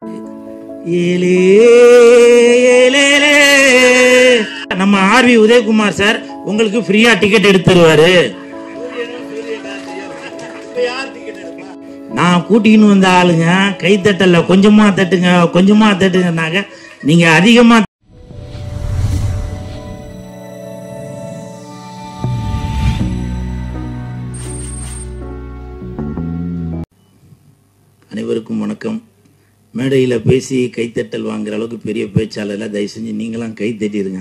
ஏலே, ஏலேலே. நம்ம RV Udhayakumar sir உங்களுக்கு ஃப்ரீயா டிக்கெட் எடுத்து தருவாரு நான் கூட்டிக்கின்னு வந்த ஆளுங்க கை தட்டல கொஞ்சமா தட்டுங்க கொஞ்சமா தட்டுங்கன்னாக்க நீங்க அதிகமா அனைவருக்கும் வணக்கம் மேடையில் பேசி கைத்தட்டல் வாங்குற அளவுக்கு பெரிய பேச்சாளர் தயவு செஞ்சு நீங்களாம் கை தட்டிடுங்க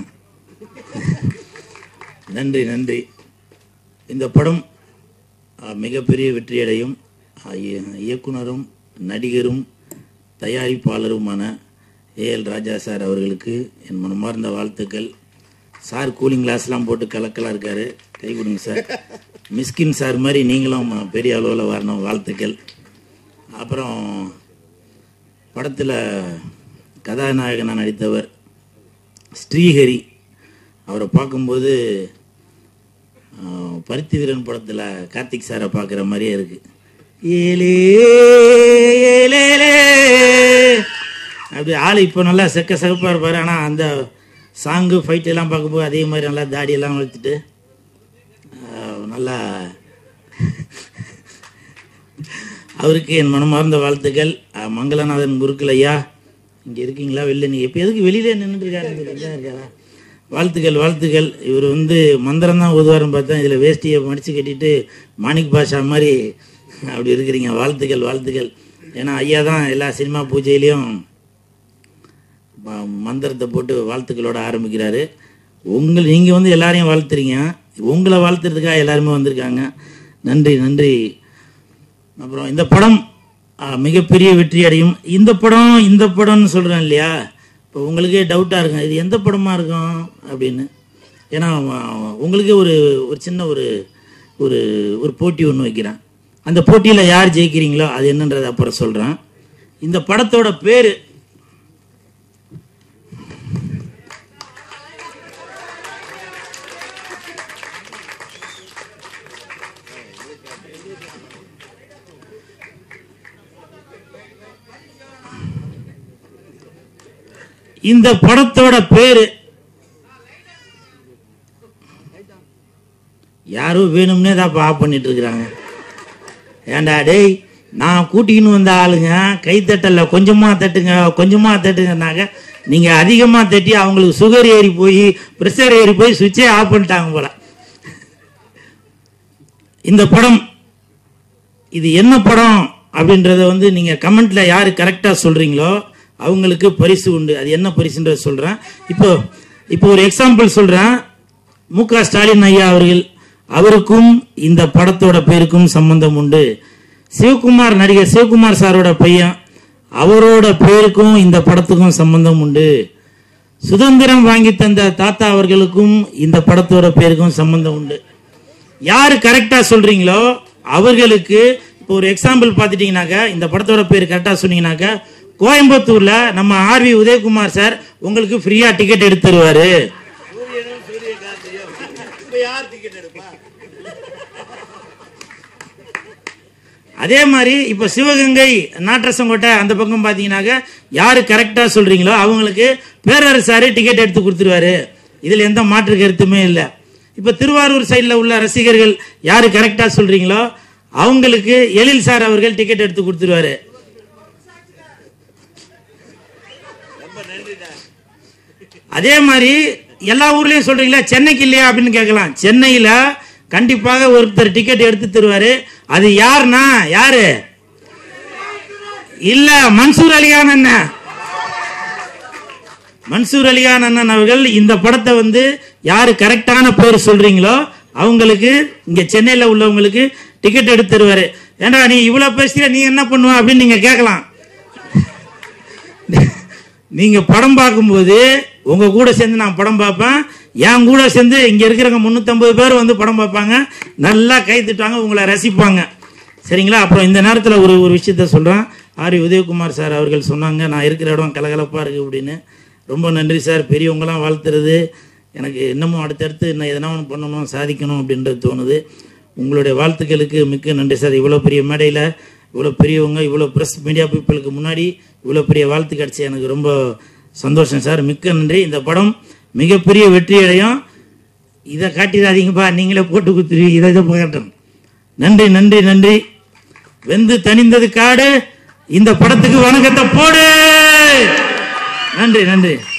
நன்றி நன்றி இந்த படம் அஹ், மிகப்பெரிய வெற்றியடையும் அஹ், இய- இயக்குனரும் நடிகரும் தயாரிப்பாளருமான ஏஎல் ராஜா சார் அவர்களுக்கு என் மனமார்ந்த வாழ்த்துக்கள் சார் கூலிங் கிளாஸ்லாம் போட்டு கலக்கலாக இருக்காரு கை கொடுங்க சார் மிஸ்கின் சார் மாதிரி நீங்களும் பெரிய அளவில் வரணும் வாழ்த்துக்கள் அப்புறம் படத்தில் கதாநாயகனாக நடித்தவர் ஸ்ரீஹரி அவரை பார்க்கும்போது ஆஹ், பருத்தி வீரன் படத்தில் கார்த்திக் சாரை பார்க்குற மாதிரியே இருக்கு ஏலே ஏலேலே அப்படி ஆள் இப்போ நல்லா செக்க செகப்பாக இருப்பார் ஆனால் அந்த சாங்கு ஃபைட் எல்லாம் பார்க்கும்போது அதே மாதிரி நல்லா தாடியெல்லாம் வளர்த்துட்டு ஆஹ், நல்லா அவருக்கு என் மனமார்ந்த வாழ்த்துக்கள் அஹ், மங்களநாதன் குருக்கள் ஐயா இங்கே இருக்கீங்களா வெளில நீ எப்போ எதுக்கு வெளியில நின்றுட்டு இருக்காரு இங்க இருக்காரா வாழ்த்துக்கள் வாழ்த்துக்கள் இவர் வந்து மந்திரம் தான் ஓதுவாருன்னு பார்த்தா இதில் வேஷ்டியை மடித்து கட்டிட்டு மாணிக் பாஷா மாதிரி அப்படி இருக்கிறீங்க வாழ்த்துக்கள் வாழ்த்துக்கள் ஏன்னா ஐயா தான் எல்லா சினிமா பூஜையிலையும் ம- மந்திரத்தை போட்டு வாழ்த்துக்களோட ஆரம்பிக்கிறாரு உங்கள் நீங்கள் வந்து எல்லாரையும் வாழ்த்துறீங்க உங்களை வாழ்த்துறதுக்காக எல்லாருமே வந்திருக்காங்க நன்றி நன்றி அப்புறம் இந்த படம் ஆ, மிகப்பெரிய வெற்றி அடையும் இந்த படம் இந்த படம்னு சொல்கிறேன் இல்லையா இப்போ உங்களுக்கே டவுட்டாக இருக்கும் இது எந்த படமாக இருக்கும் அப்படின்னு ஏன்னா ஆ, உங்களுக்கே ஒரு ஒரு சின்ன ஒரு ஒரு ஒரு போட்டி ஒன்று வைக்கிறேன் அந்த போட்டியில் யார் ஜெயிக்கிறீங்களோ அது என்னன்றதை அப்புறம் சொல்கிறேன் இந்த படத்தோட பேர் இந்த படத்தோட பேரு யாரோ வேணும்னே தான் ஆஃப் பண்ணிட்டு இருக்கிறாங்க ஏண்டா டேய் நான் கூட்டிக்கின்னு வந்த ஆளுங்க கை தட்டல கொஞ்சமா தட்டுங்க கொஞ்சமா தட்டுங்கன்னாக்க நீங்க அதிகமா தட்டி அவங்களுக்கு சுகர் ஏறி போய் ப்ரெஷர் ஏறி போய் சுவிட்சே ஆஃப் பண்ணிட்டாங்க போல இந்த படம் இது என்ன படம் அப்படின்றத வந்து நீங்க கமெண்ட்ல யாரு கரெக்டா சொல்றீங்களோ அவங்களுக்கு பரிசு உண்டு அது என்ன பரிசுன்றத சொல்றேன் இப்போ இப்போ ஒரு எக்ஸாம்பிள் சொல்றேன் மு க ஸ்டாலின் ஐயா அவர்கள் அவருக்கும் இந்த படத்தோட பேருக்கும் சம்பந்தம் உண்டு சிவகுமார் நடிகர் சிவகுமார் சாரோட பையன் அவரோட பேருக்கும் இந்த படத்துக்கும் சம்பந்தம் உண்டு சுதந்திரம் வாங்கி தந்த தாத்தா அவர்களுக்கும் இந்த படத்தோட பேருக்கும் சம்பந்தம் உண்டு யாரு கரெக்டா சொல்றீங்களோ அவர்களுக்கு இப்போ ஒரு எக்ஸாம்பிள் பார்த்துட்டீங்கன்னாக்கா இந்த படத்தோட பேர் கரெக்டா சொன்னீங்கன்னாக்கா கோயம்புத்தூர்ல நம்ம ஆர்வி உதயகுமார் சார் உங்களுக்கு ஃப்ரீயா டிக்கெட் எடுத்து தருவாரு அதே மாதிரி இப்போ சிவகங்கை நாட்டரசங்கோட்டை அந்த பக்கம் பார்த்தீங்கன்னாக்கா யாரு கரெக்டா சொல்றீங்களோ அவங்களுக்கு பேரரசாரு டிக்கெட் எடுத்து கொடுத்துருவாரு இதுல எந்த மாற்று கருத்துமே இல்லை இப்போ திருவாரூர் சைடில் உள்ள ரசிகர்கள் யாரு கரெக்டா சொல்றீங்களோ அவங்களுக்கு எழில் சார் அவர்கள் டிக்கெட் எடுத்து கொடுத்துருவாரு அதே மாதிரி எல்லா ஊர்லயும் சொல்றீங்களா சென்னைக்கு இல்லையா அப்படின்னு கேட்கலாம் சென்னையில கண்டிப்பாக ஒருத்தர் டிக்கெட் எடுத்து தருவாரு அது யாருன்னா யாரு இல்ல மன்சூர் அலிகான் அண்ணன் மன்சூர் அலிகான் அண்ணன் அவர்கள் இந்த படத்தை வந்து யாரு கரெக்டான பேர் சொல்றீங்களோ அவங்களுக்கு இங்க சென்னையில உள்ளவங்களுக்கு டிக்கெட் எடுத்து தருவாரு ஏண்டா நீ இவ்வளவு பேசுற நீ என்ன பண்ணுவ அப்படின்னு நீங்க கேட்கலாம் நீங்க படம் பார்க்கும்போது உங்க கூட சேர்ந்து நான் படம் பார்ப்பேன் என் கூட சேர்ந்து இங்க இருக்கிறவங்க முன்னூத்தம்பது பேர் வந்து படம் பார்ப்பாங்க நல்லா கை தட்டுவாங்க உங்களை ரசிப்பாங்க சரிங்களா அப்புறம் இந்த நேரத்தில் ஒரு ஒரு விஷயத்த சொல்றேன் ஆரி உதயகுமார் சார் அவர்கள் சொன்னாங்க நான் இருக்கிற இடம் கலகலப்பா இருக்கு அப்படின்னு ரொம்ப நன்றி சார் பெரியவங்களாம் வாழ்த்துறது எனக்கு இன்னமும் அடுத்தடுத்து இன்னும் எதனா ஒன்று பண்ணணும் சாதிக்கணும் அப்படின்றது தோணுது உங்களுடைய வாழ்த்துக்களுக்கு மிக்க நன்றி சார் இவ்வளோ பெரிய மேடையில் இவ்வளோ பெரியவங்க இவ்வளோ ப்ரெஸ் மீடியா பீப்புளுக்கு முன்னாடி இவ்வளோ பெரிய வாழ்த்து கிடச்சி எனக்கு ரொம்ப சந்தோஷம் சார் மிக்க நன்றி இந்த படம் மிகப்பெரிய வெற்றி அடையும் இதை காட்டிடாதீங்கப்பா நீங்களே போட்டு குத்துருவீங்க இதை இதை காட்டணும் நன்றி நன்றி நன்றி வெந்து தணிந்தது காடு இந்த படத்துக்கு வணக்கத்தை போடு நன்றி நன்றி